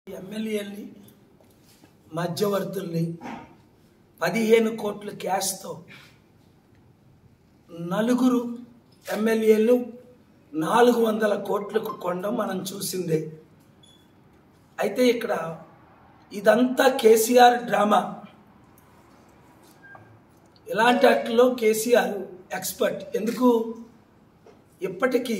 ఎమ్మెల్యేలని మధ్యవర్తుల్ని పదిహేను కోట్ల క్యాష్తో నలుగురు ఎమ్మెల్యేలు నాలుగు వందల కోట్లకు కొనడం మనం చూసిందే అయితే ఇక్కడ ఇదంతా కేసీఆర్ డ్రామా ఇలాంటి వాటిలో కేసీఆర్ ఎక్స్పర్ట్ ఎందుకు ఇప్పటికీ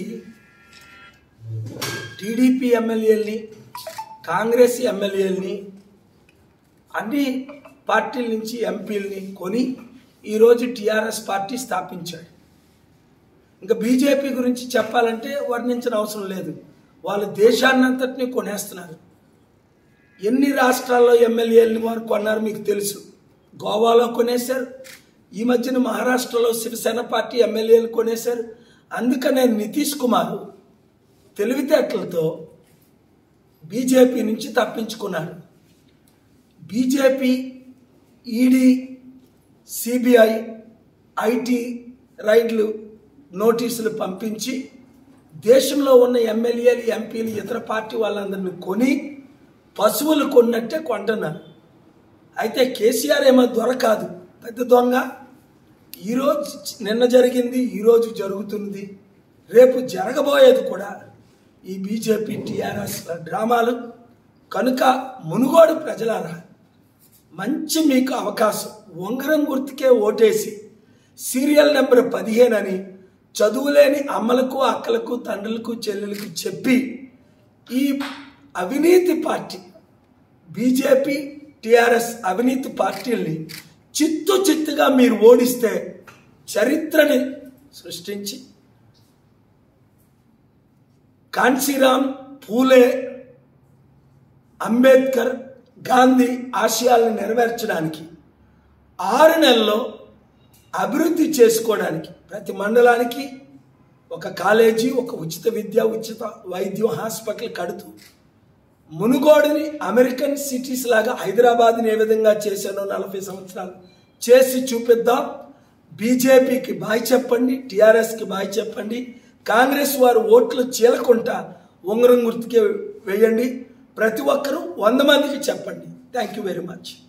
టీడీపీ ఎమ్మెల్యేలని కాంగ్రెస్ ఎమ్మెల్యేలని అన్ని పార్టీల నుంచి ఎంపీలని కొని ఈరోజు టీఆర్ఎస్ పార్టీ స్థాపించాడు ఇంకా బీజేపీ గురించి చెప్పాలంటే వర్ణించిన అవసరం లేదు వాళ్ళు దేశాన్నంతటినీ కొనేస్తున్నారు ఎన్ని రాష్ట్రాల్లో ఎమ్మెల్యేలని వారు కొన్నారు మీకు తెలుసు గోవాలో కొనేశారు ఈ మధ్యన మహారాష్ట్రలో శివసేన పార్టీ ఎమ్మెల్యేలు కొనేశారు అందుకనే నితీష్ కుమార్ తెలివితేటలతో బీజేపీ నుంచి తప్పించుకున్నాడు బీజేపీ ఈడీ సిబిఐ ఐటీ రైడ్లు నోటీసులు పంపించి దేశంలో ఉన్న ఎమ్మెల్యేలు ఎంపీలు ఇతర పార్టీ వాళ్ళందరిని కొని పశువులు కొన్నట్టే కొంటున్నారు అయితే కేసీఆర్ ఏమో దొరకాదు పెద్ద దొంగ ఈరోజు నిన్న జరిగింది ఈరోజు జరుగుతుంది రేపు జరగబోయేది కూడా ఈ బీజేపీ టీఆర్ఎస్ డ్రామాలు కనుక మునుగోడు ప్రజలారా మంచి మీకు అవకాశం ఉంగరం గుర్తుకే ఓటేసి సీరియల్ నెంబర్ పదిహేను అని చదువులేని అమ్మలకు అక్కలకు తండ్రులకు చెల్లెలకు చెప్పి ఈ అవినీతి పార్టీ బీజేపీ టిఆర్ఎస్ అవినీతి పార్టీల్ని చిత్తు చిత్తుగా మీరు ఓడిస్తే చరిత్రని సృష్టించి కాన్సీరామ్ పూలే అంబేద్కర్ గాంధీ ఆశయాలను నెరవేర్చడానికి ఆరు నెలల్లో అభివృద్ధి చేసుకోవడానికి ప్రతి మండలానికి ఒక కాలేజీ ఒక ఉచిత విద్య ఉచిత వైద్యం హాస్పిటల్ కడుతూ మునుగోడుని అమెరికన్ సిటీస్ లాగా హైదరాబాద్ని ఏ విధంగా చేశానో నలభై సంవత్సరాలు చేసి చూపిద్దాం బీజేపీకి బాయ్ చెప్పండి టీఆర్ఎస్కి బాయ్ చెప్పండి కాంగ్రెస్ వారు ఓట్లు చీలకుంటా ఉంగరం గుర్తుకే వేయండి ప్రతి ఒక్కరూ వంద మందికి చెప్పండి థ్యాంక్ యూ వెరీ మచ్